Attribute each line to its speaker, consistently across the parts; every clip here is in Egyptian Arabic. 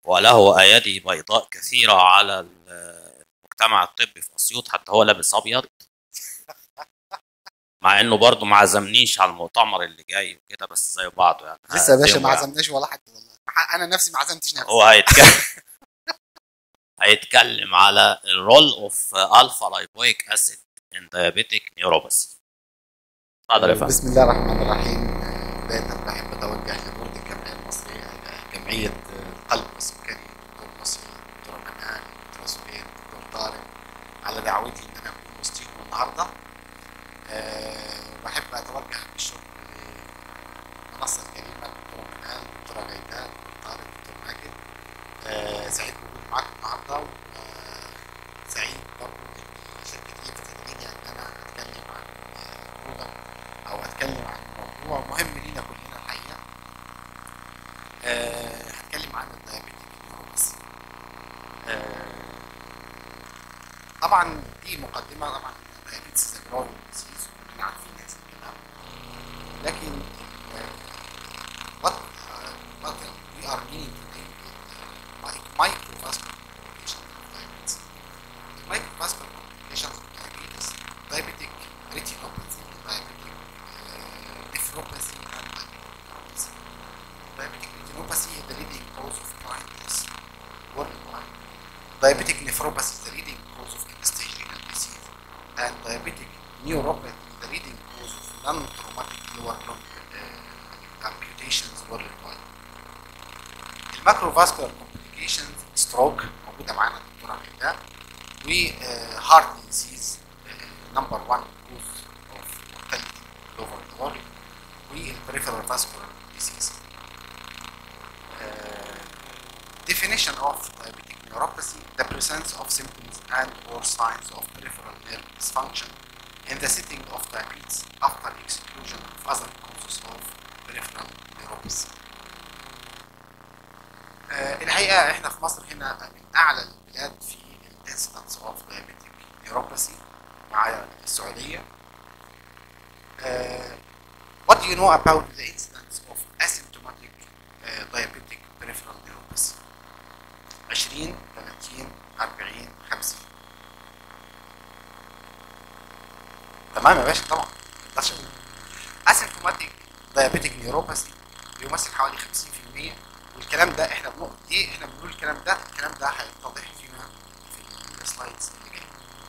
Speaker 1: وله ايادي بيضاء كثيره على المجتمع الطبي في اسيوط حتى هو لابس ابيض مع انه برضه ما عزمنيش على المؤتمر اللي جاي وكده بس زي بعضه يعني
Speaker 2: لسه يا باشا ما
Speaker 1: هقدمه يعني.
Speaker 2: عزمناش ولا حد والله ح- انا نفسي ما عزمتش نفسي
Speaker 1: هو هيتكلم هيتكلم على الرول اوف الفا لايبويك اسيد ان دايابيتيك نيوروباثي اتفضل يا فندم
Speaker 2: بسم الله الرحمن الرحيم بداية بحب أتوجه لبورد الجمعية المصرية إلى جمعية القلب السكري دكتور نصر دكتورة منال دكتورة سهير دكتور طارق على دعوتي إن أنا أكون وسطيكم النهاردة أه بحب أتوجه بالشكر للمنصة الكريمة دكتورة منال دكتورة غيداء دكتور طارق دكتور ماجد أه سعيد بوجودي معاكم النهاردة وسعيد برضه إن شركتي بتدعيني إن أنا أتكلم عن آه، برودكت او اتكلم عن موضوع مهم لينا كلنا الحقيقه أه هتكلم عن الدايابيتيك نيوروباثي أه طبعا دي مقدمه طبعا الدايابيتس از جراوند ديزيز كلنا عارفين هذا الكلام لكن وات وات وي ار meaning today microvascular complications of diabetes microvascular complications of diabetes diabetic retinopathy diabetic uh, nephropathy and diabetic retinopathy. Diabetic retinopathy is the leading cause of blindness worldwide. Diabetic nephropathy is the leading cause of end-stage renal disease. And diabetic neuropathy is the leading cause of non-traumatic lower limb uh, amputations worldwide. الماكروفاسكولار كومبليكيشنز ستروك موجوده معانا الدكتوره غيداء وهارت ديزيز نمبر 1 كوز اوف mortality all over the world والبريفرال فاسكولار ديزيز definition of diabetic neuropathy the presence of symptoms and or signs of peripheral nerve dysfunction in the setting of diabetes after exclusion of other causes of peripheral neuropathy آه، الحقيقه احنا في مصر هنا من اعلى البلاد في الانسيدنس اوف diabetic neuropathy مع السعوديه آه، what do you know about the incidence of asymptomatic uh, diabetic peripheral neuropathy 20 30 40 50 تمام يا باشا طبعا ما اقدرش اقول asymptomatic diabetic neuropathy بيمثل حوالي 50% والكلام ده احنا بنقول ليه احنا بنقول الكلام ده الكلام ده هيتضح فيما في السلايدز اللي جايه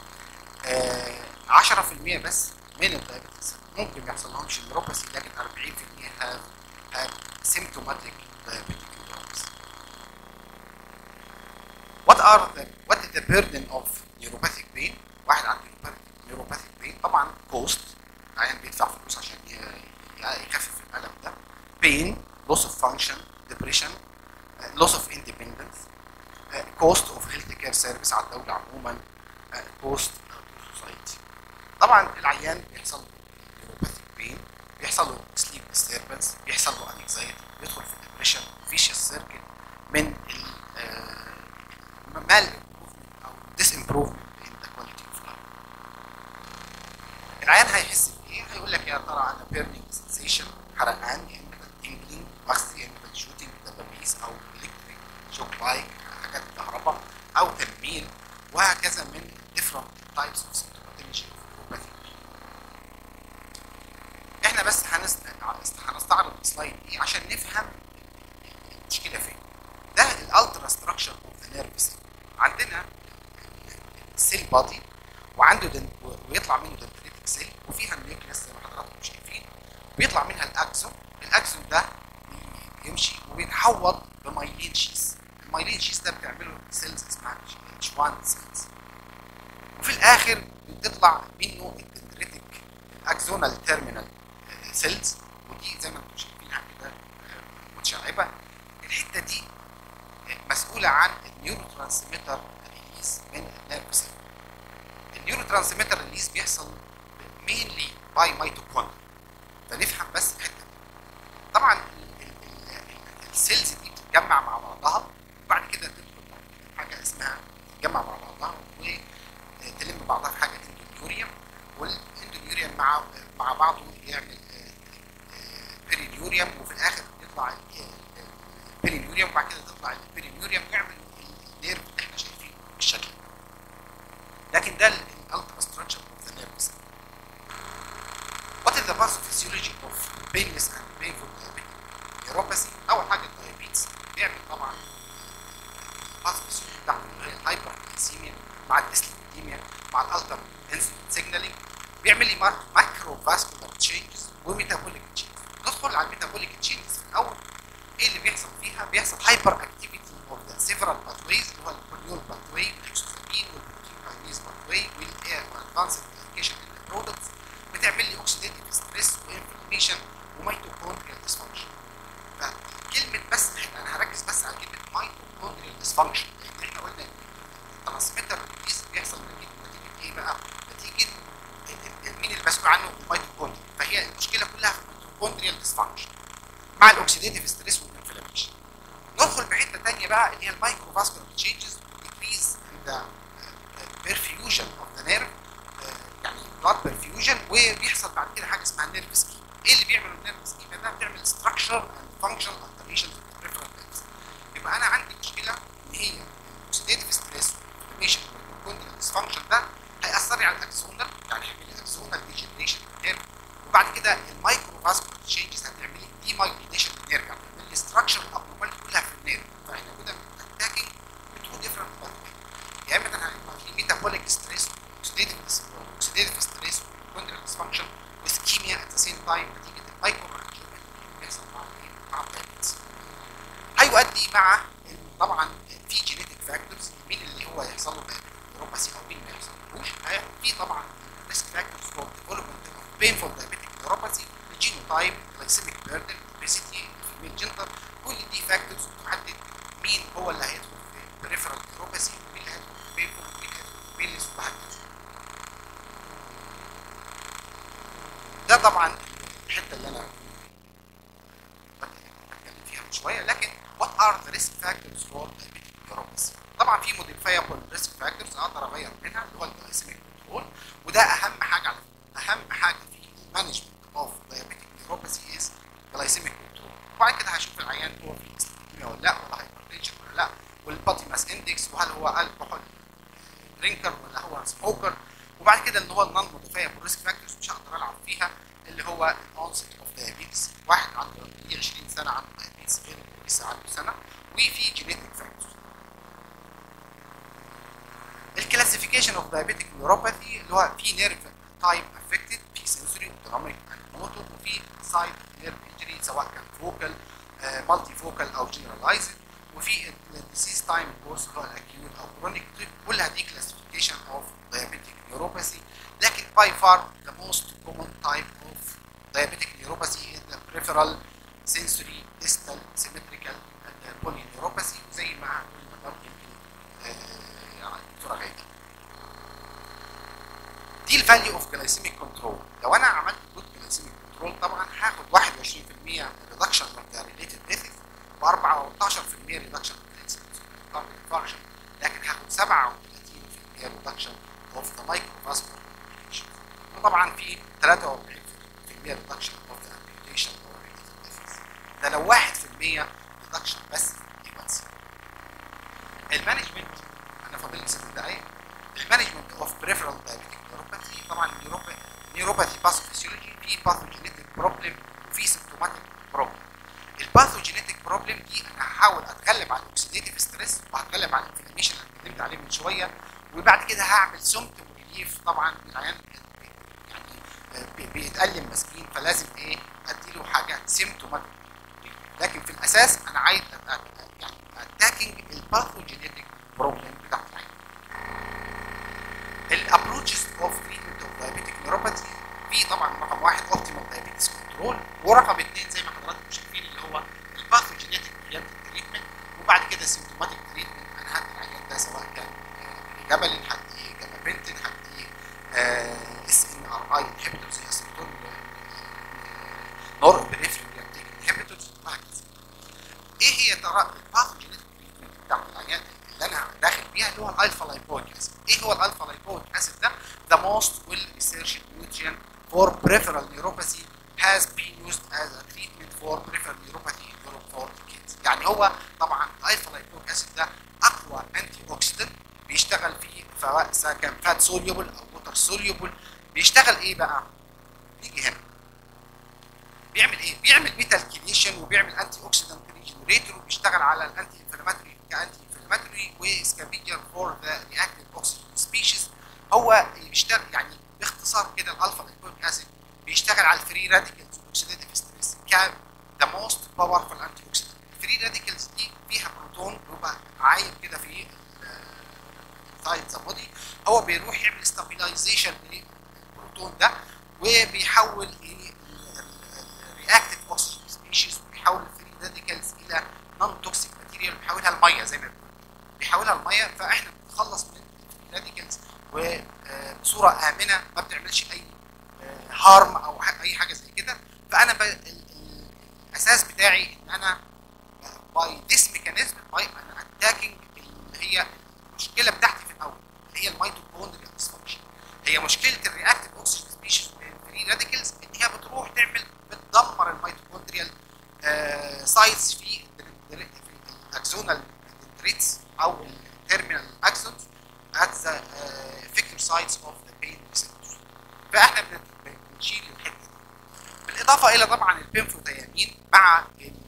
Speaker 2: آه 10% بس من الدايابيتكس ممكن ما يحصل لهمش نيوروباثي لكن 40% have have symptomatic diabetic neuropathy. What are the what is the burden of neuropathic pain؟ واحد عنده neuropathic- neuropathic pain طبعا cost العيان بيدفع فلوس عشان ي- ي- يخفف الألم ده pain loss of function depression uh, loss of independence uh, cost of health care service على الدولة عموما uh, cost to society طبعا العيان بيحصل له neuropathic pain بيحصل له sleep disturbance بيحصل له anxiety بيدخل في depression vicious circle من ال آه، mal improvement او disimprovement in the quality of life العيان هيحس بايه؟ هيقول لك يا ترى انا burning sensation حرقان يا اما tingling مغص يا اما shooting دبابيس او electric shock لايك حاجات كهرباء او تنميل وهكذا من different types of symptomatology of neuropathic احنا بس هنست... هنستعرض السلايد دي عشان نفهم المشكله فين ده الالترا ستراكشر اوف ذا نيرف عندنا السيل بادي وعنده دن... ويطلع منه دندريتك سيل وفيها النيوكليس زي ما حضراتكم شايفين بيطلع منها الاكسون الاكسون ده بيمشي وبيتحوط بمايلين شيس المايلين شيس ده بتعمله سيلز اسمها اتش 1 سيلز وفي الاخر بتطلع منه الدندريتك الاكزونال تيرمينال سيلز ودي زي ما انتم شايفينها كده آه، متشعبه الحته دي آه، مسؤوله عن النيورو ترانسميتر ريليز من النيرف سيل النيورو ترانسميتر ريليز بيحصل مينلي باي ميتوكوندريا فنفهم بس الحته دي طبعا ال- ال- ال- السيلز دي بتتجمع مع بعضها وبعد كده تدخل بعد كده في حاجه اسمها تتجمع مع بعضها وتلم بعضها في حاجه اندونيوريوم والاندونيوريوم مع مع بعضه يعمل بيرينيوريوم وفي الاخر يطلع البيرينيوريوم البيرينيوريوم وبعد كده تطلع البيرينيوريوم ويعمل النيرف اللي احنا شايفينه بالشكل ده لكن ده الالترا ستراكشر اوف ذا نيرف What is the pathophysiology of painless and painful diabetic neuropathy؟ أول حاجة الدايابيتس بيعمل طبعا الباثوفيسيولوجي بتاعته اللي هي الهايبرجليسيميا مع الديسليبيديميا مع الالتر انسولين سيجنالينج بيعمل لي مايكرو فاسكولار تشينجز وميتابوليك تشينجز ندخل على الميتابوليك تشينجز الاول ايه اللي بيحصل فيها؟ بيحصل هايبر اكتيفيتي اوف ذا سيفرال باثويز اللي هو الكورنيول باثوي والاكسوسامين والبروتين كاينيز باثوي والادفانسد ابلكيشن للبرودكتس بتعمل لي اوكسيديتيف ستريس وانفلاميشن وميتوكوندريال ديسفانكشن فكلمه بس احنا انا هركز بس على كلمه ميتوكوندريال ديسفانكشن لان احنا قلنا الترانسميتر ريليز بيحصل نتيجه نتيجه ايه بقى؟ نتيجه مين اللي مسؤول عنه؟ الميتوكوندريا فهي المشكله كلها في الميتوكوندريال ديسفانكشن مع الاوكسيديتيف ستريس والانفلاميشن ندخل بحته ثانيه بقى اللي هي المايكرو فاسكولار تشينجز ديكريز ذا perfusion اوف ذا نيرف يعني بلاد perfusion وبيحصل بعد كده حاجه اسمها نيرف سكيم ايه اللي بيعمل النيرف سكيم ده بيعمل ستراكشر اند فانكشن alterations في البريفرال نيرفز يبقى انا عندي مشكله ان هي الاوكسيديتيف ستريس والانفلاميشن والكوندريال ديسفانكشن ده هياثر لي على الاكسونال يعني هيعمل لي اكسونال ديجنريشن للنيرف وبعد كده المايكرو فاسكولار تشينجز هتعمل لي ديمايلينيشن للنيرف يعني هتعمل لي ستراكشر الابنورماليتي كلها في النيرف فاحنا كده اتاكينج بتو ديفرنت يا اما هيبقى في ميتابوليك ستريس اوكسيديتيف ستريس كوندريال ديسفانكشن وسكيميا ات ذا سيم تايم نتيجه المايكرو اللي بيحصل مع مع الدايابيتس هيؤدي مع طبعا في جينيتك فاكتورز مين اللي هو يحصل له نيوروباثي او مين ما يحصلوش في طبعا ريسك فاكتورز فور ديفلوبمنت اوف بينفول دايابيتك نيوروباثي الجينوتايب جلايسيميك بيردن اوبيسيتي الفيميل جندر كل دي فاكتورز بتحدد مين هو اللي هيدخل في بريفرال نيوروباثي ومين اللي هيدخل في بينفول ومين اللي هيدخل في بينلس وهكذا ده طبعا الحته اللي انا بتكلم فيها من شويه لكن what are the risk factors for diabetic neuropathy طبعا في modifiable risk factors اقدر اغير منها اللي هو الجلايسيميك كنترول وده اهم حاجه على اهم حاجه في المانجمنت اوف diabetic neuropathy is glycemic control وبعد كده هشوف العيان هو في استثناء ولا لا ولا هايبرتنشن ولا لا والبادي ماس اندكس وهل هو الكحول درينكر ولا هو سموكر وبعد كده اللي هو النون موديفايبل ريسك فاكتورز مش هقدر العب فيها اللي هو الاونست اوف دايابيتس واحد عنده 20 سنه عنده دايابيتس غير لسه عنده سنه وفي جينيتك فاكتورز الكلاسيفيكيشن اوف دايابيتك نيوروباثي اللي هو في نيرف تايب افكتد في سنسوري اوتونوميك اند موتور وفي سايد نيرف انجري سواء كان فوكال مالتي فوكال او جنرالايزد وفي الديسيز تايم كورس اللي هو الاكيوت او كرونيك كلها دي كلاسيفيكيشن اوف diabetic neuropathy لكن by far the most common type of diabetic neuropathy is the peripheral sensory distal symmetrical and polyneuropathy زي ما قلنا برضه يعني الدكتوره غاده دي الفاليو اوف جلايسيميك كنترول لو انا عملت جود جلايسيميك كنترول طبعا هاخد 21% ريدكشن من ذا ريليتد ديث و 14% ريدكشن من الفانكشن لكن هاخد 37% ريدكشن اوف ذا مايكروفاسكولار وطبعا في 43% ريدكشن اوف ذا امبيوتيشن او ريليتد ديث ده لو 1% ريدكشن بس يبقى المانجمنت انا فاضل لي ست دقايق المانجمنت اوف بريفرال دايابيتيك نيوروباثي طبعا نيوروباثي باثوفيسيولوجي في باثوجينيتك بروبلم وفي سيمتوماتيك بروبلم الباثوجينيتك بروبلم دي انا هحاول اتغلب على الاكسيديتيف ستريس وهتغلب على الانفلاميشن اللي اتكلمت عليه من شويه وبعد كده هعمل سيمتوم ريليف طبعا العيان يعني بيتألم مسكين فلازم ايه اديله حاجه سيمتوماتيك لكن في الاساس انا عايز يعني اتاكينج الباثوجينيتك بروبلم بتاعت العين الابروتشز اوف تريتمنت اوف دايابيتيك نيوروباثي في طبعا رقم واحد اوبتيمال دايابيتس كنترول ورقم اثنين زي ما حضراتكم شايفين اللي هو الباثوجينيتك تريتمنت وبعد كده السيمتوماتيك تريتمنت انا هدي العيان ده سواء كان جبل هدي جابابنتين هدي اس ان ار اي انهبيتور زي اسيتون نور بريفرين انهبيتورز وهكذا ايه هي ترى الباثوجينيتك تريتمنت بتاع العيان اللي انا داخل بيها اللي هو الالفا لايبويك اسيد ايه هو الالفا لايبويك اسيد ده the most well researched nutrient for peripheral neuropathy has been used as a treatment for peripheral neuropathy in Europe for decades يعني هو ده اقوى انتي اوكسيدنت بيشتغل في سواء كان فات سوليوبل او ووتر سوليوبل بيشتغل ايه بقى؟ نيجي هنا بيعمل ايه؟ بيعمل بيتا كيليشن وبيعمل انتي اوكسيدنت ريجنريتور وبيشتغل على الانتي انفلاماتوري كانتي انفلاماتوري وسكافيجر فور ذا رياكتيف اوكسيجين سبيشيز هو بيشتغل يعني باختصار كده الالفا لايكويك اسيد بيشتغل على الفري راديكالز والاكسيديتيف ستريس كان ذا موست باورفul انتي اوكسيدنت الفري راديكالز دي فيها بروتون بيبقى عايم كده في سايد ذا بودي هو بيروح يعمل ستابيلايزيشن للبروتون ده وبيحول الرياكتيف اوكسجين سبيشيز وبيحول الفري راديكالز الى نون توكسيك ماتيريال بيحولها الميه زي ما بنقول بيحولها الميه فاحنا بنتخلص من الفري راديكالز وبصوره امنه ما بتعملش اي هارم او اي حاجه زي كده فانا ب... الاساس بتاعي ان انا باي ذيس ميكانيزم باي انا اتاكينج اللي هي المشكله بتاعتي في الاول اللي هي الميتوكوندريال ديسفانكشن هي مشكله الرياكتيف اوكسجين سبيشيز والفري راديكلز ان هي بتروح تعمل بتدمر الميتوكوندريال سايتس في الاكزونال دندريتس او التيرمينال اكسونز at the uh, effector sites of the pain receptors فاحنا بنشيل الحته دي بالاضافه الى طبعا البنفوثيامين مع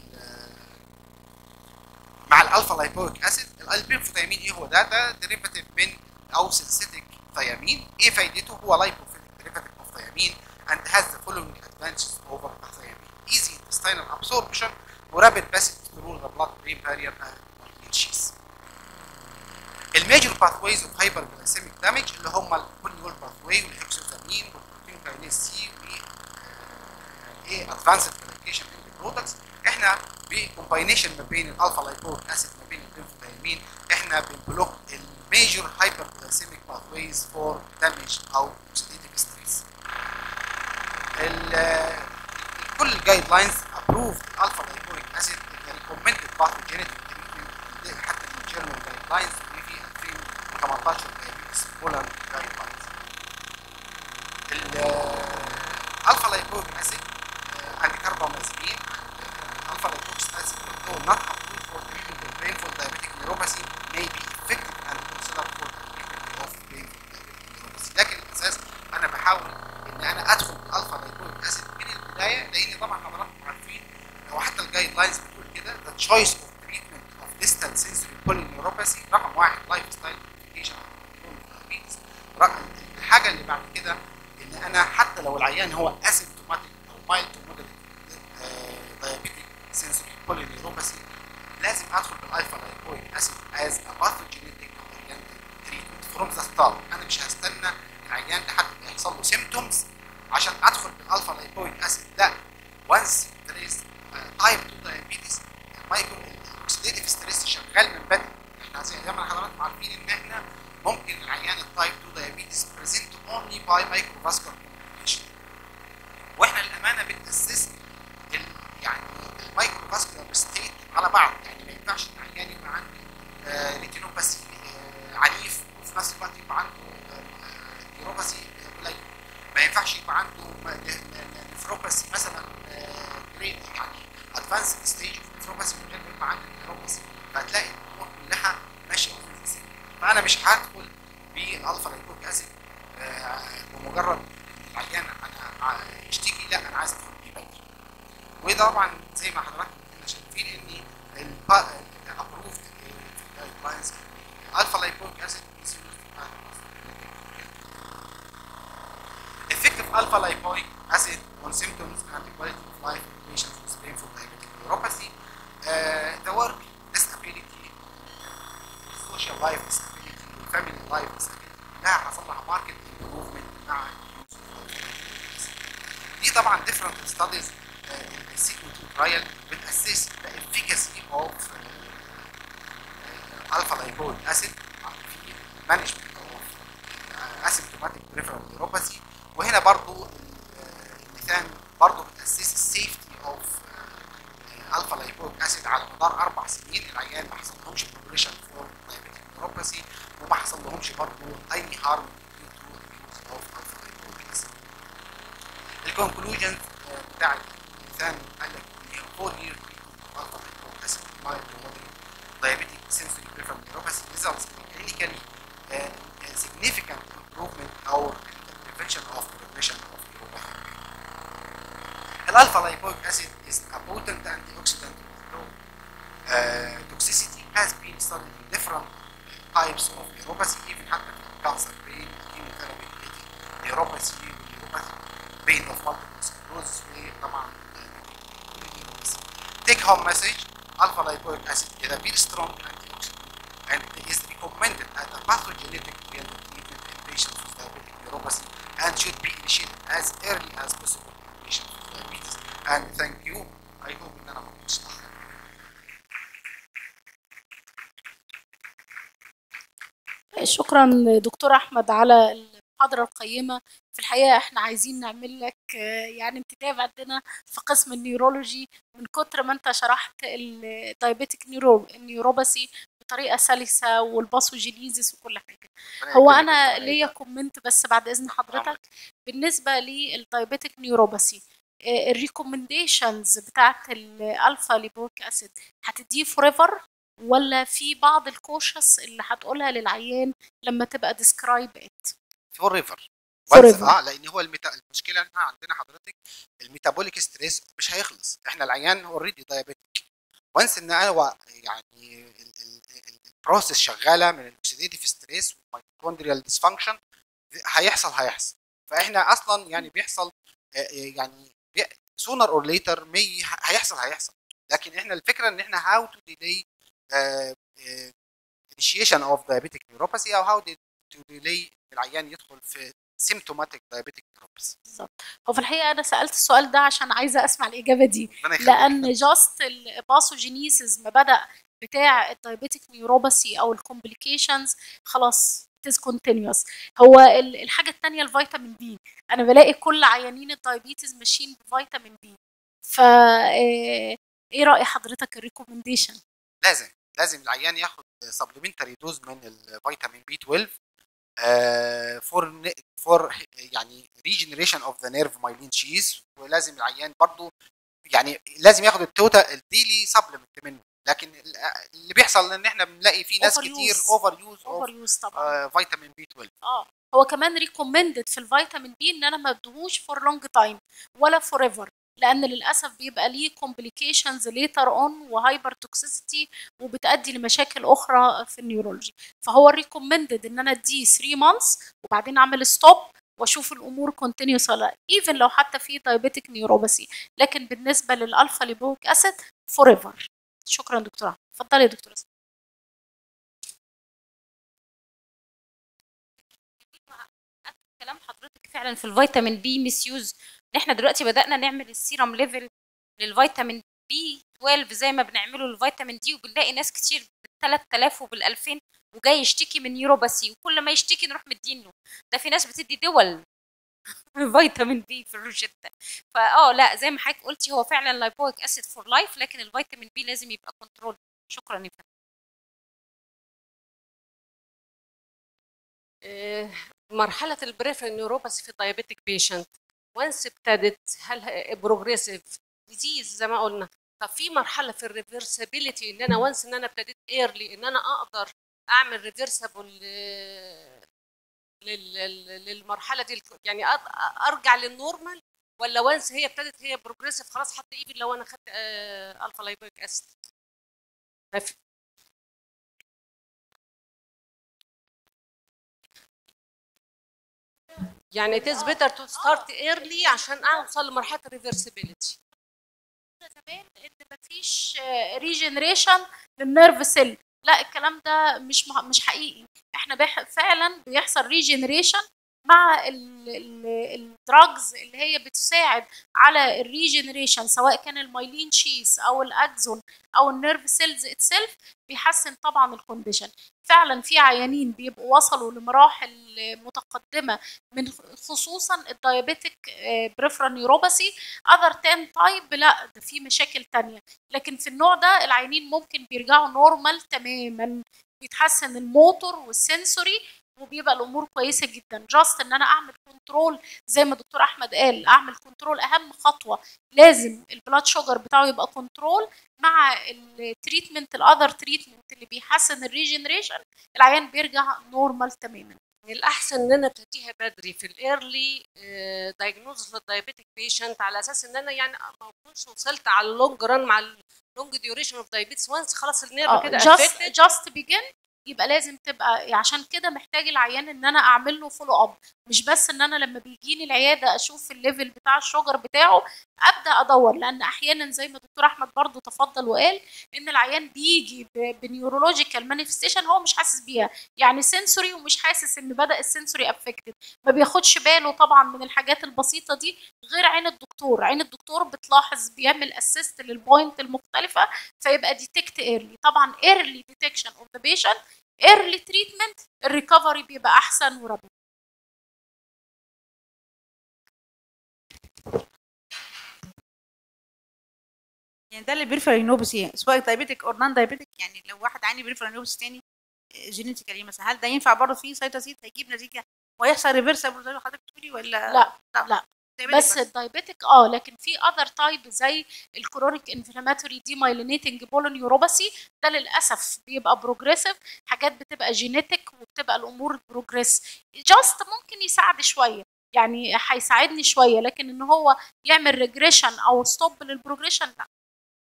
Speaker 2: مع الالفا لايبويك اسيد البنفوثيامين ايه هو ده ده ديريفاتيف من او سينثيتيك ثيامين ايه فايدته هو لايبوفيليك ديريفاتيف اوف ثيامين and has the following advantages over thiamine easy intestinal absorption ورابid passage through the blood brain barrier and sheath الميجر باثويز اوف هايبر جلايسيميك دامج اللي هم الكوليول باثوي والهكسوزامين والبروتين كاينيز سي و ايه ادفانسد كوميونيكيشن برودكتس احنا بكومباينيشن ما بين الالفا لايبويك اسيد ما بين البنفوثيامين احنا بنبلوك الميجر هايبر جلايسيميك باثويز فور دامج او اوكسيديتيف ستريس كل الجايد لاينز ابروفد الفا لايبويك اسيد ريكومندد باثوجينيتيك تريتمنت حتى الجيرمان جايد لاينز وفي 2018 دايابيتس بولر جايد لاينز الالفا لايبويك اسيد عند كربامازبين الفا لايبويك اسيد although not approved for treatment of painful diabetic neuropathy may be effective and considered for the treatment of painful diabetic neuropathy لكن الاساس انا بحاول ان انا ادخل بالالفا لايبويك اسيد من البدايه لان طبعا حضراتكم عارفين او حتى الجايد لاينز بتقول كده the choice of treatment of distant sensory polyneuropathy رقم واحد لايف ستايل موديفيكيشن رقم الحاجه اللي بعد كده ان انا حتى لو العيان هو اسيمتوماتيك او مايلد تو مودريت دايابيتيك سنسوري بولينيوروباثي لازم ادخل بالالفا لايبويك اسيد از ا باثوجينيتيك تريتمنت فروم ذا ستارت انا مش هستنى العيان لحد ما يحصل له سيمتومز عشان ادخل بالالفا لايبويك اسيد لا وانس there is تايب 2 دايابيتس المايكرو الاكسيديتيف ستريس شغال من بدري احنا زي ما حضراتكم عارفين ان احنا ممكن العيان التايب 2 دايابيتس بريزنت اونلي باي مايكرو فاسكولار كومبليكيشن واحنا للامانه بنأسس يعني المايكرو فاسكولار ستيت على بعض يعني ما ينفعش العيان يبقى عنده آه ريتينوباثي آه عنيف وفي نفس الوقت يبقى عنده آه نيوروباثي قليل ما ينفعش يبقى عنده نفروباثي مثلا يعني ادفانسد ستيج اوف نفروباثي من غير ما يبقى عنده نيوروباثي فهتلاقي الامور كلها ماشيه في فانا مش هدخل بالالفا لايبويك اسيد بمجرد العيان انا يشتكي لا انا عايز ادخل بيه بدري وده طبعا زي ما حضراتكم كنا شايفين ان الابروفد جايد لاينز الفا لايبويك اسيد effective alpha lipoic acid on symptoms and the quality of life in patients with painful diabetic neuropathy. Uh, the work, disability, social life disability, family life disability كلها حصل لها ماركت امبروفمنت مع دي طبعا different studies uh, in sequence trial بتأسس the efficacy of uh, alpha lipoic acid في management of uh, asymptomatic peripheral neuropathy وهنا برضو الميثان برضو بتأسس السيفتي اوف الفا لايبويك اسيد على مدار اربع سنين العيان ما حصلهمش بروجريشن فور دايابيتيك نيوروباثي وما حصل لهمش برضو اي هارم اوف الفا لايبويك اسيد الكونكلوجن بتاع الميثان قال لك ان هي 4 year الفا لايبويك اسيد مايلد مودريت دايابيتيك سنسوري peripheral neuropathy results in clinically uh, significant improvement or prevention of progression of neuropathy. Alpha lipoic acid is a potent antioxidant with low uh, toxicity has been studied in different types of neuropathy even حتى في cancer pain chemotherapy related neuropathy neuropathy pain of multiple sclerosis وطبعا neuropathy. Take home message alpha lipoic acid is a very strong antioxidant and is recommended as a pathogenetic preventive treatment in patients with diabetic neuropathy and should be initiated as early as possible in patients with diabetes. And thank you. I hope ان انا ما كنتش صح.
Speaker 3: شكرا دكتور احمد على المحاضره القيمه في الحقيقه احنا عايزين نعمل لك آه، يعني انتداب عندنا في قسم النيورولوجي من كتر ما انت شرحت الدايبيتك نيورو النيوروباثي بطريقه سلسه والباثوجينيزيس وكل حاجه هو
Speaker 2: يكرمك
Speaker 3: انا
Speaker 2: دكتور
Speaker 3: ليا
Speaker 2: عايدة.
Speaker 3: كومنت بس بعد اذن حضرتك بالنسبه للدايبيتك نيوروباثي الريكومنديشنز بتاعت الالفا ليبويك اسيد هتديه فور ايفر ولا في بعض الكوشس اللي هتقولها للعيان لما تبقى ديسكرايب ات
Speaker 2: فور ايفر
Speaker 3: Forever.
Speaker 2: اه لان هو الميتا... المشكله ان احنا عندنا حضرتك الميتابوليك ستريس مش هيخلص احنا العيان اوريدي دايابيتك وانس ان انا و... يعني البروسيس شغاله من الاكسيديتيف ستريس والميتوكوندريال ديسفانكشن هيحصل هيحصل فاحنا اصلا يعني بيحصل آه، آه، يعني سونر اور ليتر مي هيحصل هيحصل لكن احنا الفكره ان احنا هاو تو ديلي initiation of diabetic neuropathy او how to delay العيان يدخل في symptomatic diabetic neuropathy
Speaker 3: بالظبط هو في الحقيقه انا سالت السؤال ده عشان عايزه اسمع الاجابه دي
Speaker 2: ربنا يخليك.
Speaker 3: لان جاست الباثوجينيسيس ما بدا بتاع الدايبيتك نيوروباثي او الكومبليكيشنز خلاص it is continuous هو ال- الحاجه الثانيه الفيتامين بي انا بلاقي كل عيانين الدايبيتس ماشيين بفيتامين بي ف آه، ايه راي حضرتك الريكومنديشن
Speaker 2: لازم لازم العيان ياخد سبلمنتري دوز من الفيتامين بي 12 فور فور يعني ريجنريشن اوف ذا نيرف مايلين شيز ولازم العيان برضو يعني لازم ياخد التوتال الديلي سبلمنت منه لكن ال- اللي بيحصل ان احنا بنلاقي في ناس
Speaker 3: Overuse.
Speaker 2: كتير اوفر يوز
Speaker 3: اوفر يوز طبعا
Speaker 2: فيتامين بي 12
Speaker 3: اه هو كمان ريكومندد في الفيتامين بي ان انا ما ادهوش فور لونج تايم ولا فور ايفر لان للاسف بيبقى ليه كومبليكيشنز ليتر اون وهايبر توكسيسيتي وبتؤدي لمشاكل اخرى في النيورولوجي فهو ريكومندد ان انا اديه 3 مانثس وبعدين اعمل ستوب واشوف الامور كونتينيوس ولا ايفن لو حتى في دايبيتك نيوروباثي لكن بالنسبه للالفا ليبويك اسيد فور ايفر شكرا دكتوره اتفضلي يا دكتوره
Speaker 4: كلام حضرتك فعلا في الفيتامين بي ميسيوز ان احنا دلوقتي بدانا نعمل السيرم ليفل للفيتامين بي 12 زي ما بنعمله للفيتامين دي وبنلاقي ناس كتير بال 3000 وبال 2000 وجاي يشتكي من نيوروباثي وكل ما يشتكي نروح مدينه ده في ناس بتدي دول فيتامين بي في الروشته فاه لا زي ما حضرتك قلتي هو فعلا لايبويك اسيد فور لايف لكن الفيتامين بي لازم يبقى كنترول شكرا يا فندم
Speaker 5: آه، مرحلة البريفرال نيوروباثي في الدايابيتك بيشنت وانس ابتدت هل بروجريسيف ديزيز زي ما قلنا طب في مرحلة في الريفرسابيلتي ان انا وانس ان انا ابتديت ايرلي ان انا اقدر اعمل ريفرسابل للمرحلة دي يعني أط- ارجع للنورمال ولا وانس هي ابتدت هي بروجريسيف خلاص حتى ايفن لو انا خدت الفا لايبويك اسيد يعني it is better to start early عشان اوصل لمرحله الريفرسبيلتي
Speaker 3: زمان ان مفيش ريجنريشن للنيرف سيل لا الكلام ده مش مح- مش حقيقي احنا بيح فعلا بيحصل ريجنريشن مع الدراجز اللي هي بتساعد على الريجنريشن سواء كان المايلين شيس او الاكزون او النيرف سيلز اتسيلف بيحسن طبعا الكونديشن فعلا في عيانين بيبقوا وصلوا لمراحل متقدمه من خصوصا الدايابيتك بريفرال نيوروباثي اذر تان تايب لا ده في مشاكل تانية لكن في النوع ده العيانين ممكن بيرجعوا نورمال تماما بيتحسن الموتور والسنسوري وبيبقى الامور كويسه جدا جاست ان انا اعمل كنترول زي ما دكتور احمد قال اعمل كنترول اهم خطوه لازم البلاد شوجر بتاعه يبقى كنترول مع التريتمنت الاذر تريتمنت اللي بيحسن الريجنريشن العيان بيرجع نورمال تماما
Speaker 5: الاحسن ان انا ابتديها بدري في الايرلي دايجنوز للدايابيتك بيشنت على اساس ان انا يعني ما اكونش وصلت على اللونج ران مع اللونج ديوريشن اوف دايابيتس وانس خلاص النيرف كده
Speaker 3: جاست
Speaker 5: affected.
Speaker 3: جاست بيجن يبقى لازم تبقى عشان كده محتاج العيان ان انا اعمل له فولو اب مش بس ان انا لما بيجيني العياده اشوف الليفل بتاع الشجر بتاعه ابدا ادور لان احيانا زي ما دكتور احمد برضو تفضل وقال ان العيان بيجي بنيورولوجيكال مانيفستيشن هو مش حاسس بيها يعني سنسوري ومش حاسس ان بدا السنسوري افكتد ما بياخدش باله طبعا من الحاجات البسيطه دي غير عين الدكتور عين الدكتور بتلاحظ بيعمل اسيست للبوينت المختلفه فيبقى ديتكت ايرلي طبعا ايرلي ديتكشن اوف ذا بيشنت ايرلي تريتمنت الريكفري بيبقى احسن ورابط
Speaker 6: يعني ده اللي بيرفر نوبسي سواء دايبيتك اور نان دايبيتك يعني لو واحد عندي بيرفر نوبس تاني جينيتيكالي مثلا هل ده ينفع برضه في سايتوسيت هيجيب نتيجه ويحصل ريفرسبل زي ما حضرتك بتقولي ولا
Speaker 3: لا لا
Speaker 6: diabetic
Speaker 3: بس الدايبيتك اه لكن في اذر تايب زي الكرونيك انفلاماتوري دي مايلينيتنج بولونيوروباثي ده للاسف بيبقى بروجريسيف حاجات بتبقى جينيتك وبتبقى الامور بروجريس جاست ممكن يساعد شويه يعني هيساعدني شويه لكن ان هو يعمل ريجريشن او ستوب للبروجريشن لا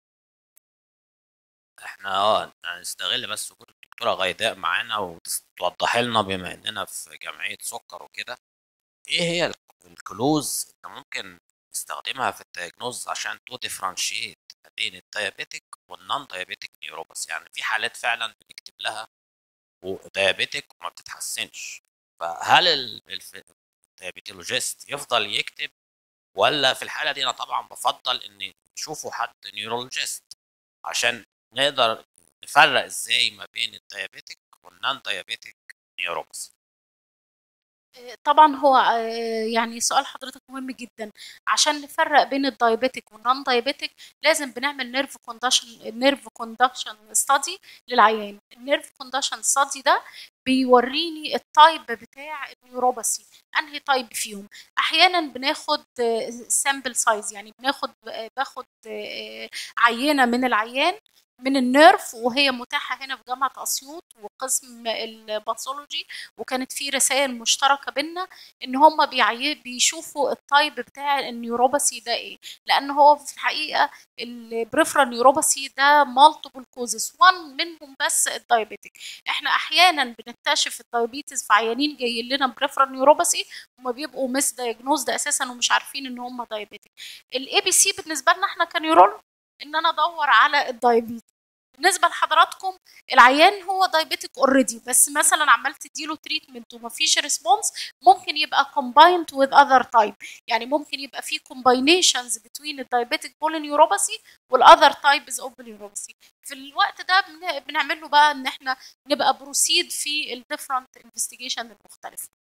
Speaker 1: احنا اه هنستغل بس وجود الدكتوره غيداء معانا وتوضح لنا بما اننا في جمعيه سكر وكده ايه هي ال- الكلوز اللي ممكن نستخدمها في الدياجنوز عشان تو ديفرنشيت بين الديابيتك والنون ديابيتك نيوروباث يعني في حالات فعلا بنكتب لها وديابيتك وما بتتحسنش فهل ال- الف- الديابيتولوجيست يفضل يكتب ولا في الحاله دي انا طبعا بفضل ان يشوفوا حد نيورولوجيست عشان نقدر نفرق ازاي ما بين الديابيتك والنون ديابيتك نيوروباثي
Speaker 3: طبعا هو آه، يعني سؤال حضرتك مهم جدا عشان نفرق بين الدايابيتك والنون دايابيتك لازم بنعمل نيرف كوندكشن نيرف كوندكشن ستادي للعيان النيرف كوندكشن ستادي ده بيوريني التايب بتاع النيوروباثي انهي تايب فيهم احيانا بناخد سامبل سايز يعني بناخد آه، باخد آه، عينه من العيان من النيرف وهي متاحه هنا في جامعه اسيوط وقسم الباثولوجي وكانت في رسائل مشتركه بينا ان هم بيعي... بيشوفوا التايب بتاع النيوروباثي ده ايه لان هو في الحقيقه البريفرال نيوروباثي ده مالتيبل كوزز وان منهم بس الدايابيتك احنا احيانا بنكتشف الدايابيتس في عيانين جايين لنا بريفرال نيوروباثي هم بيبقوا مس دايجنوزد اساسا ومش عارفين ان هم دايابيتك الاي بي سي بالنسبه لنا احنا كنيورولوج ان انا ادور على الدايابيتس بالنسبه لحضراتكم العيان هو دايبيتك اوريدي بس مثلا عمال تديله تريتمنت ومفيش ريسبونس ممكن يبقى combined with other type يعني ممكن يبقى في combinations between الدايبيتك polyneuropathy والاذر types of polyneuropathy في الوقت ده بن- بنعمل له بقى ان احنا نبقى بروسيد في الديفرنت انفستيجيشن المختلفه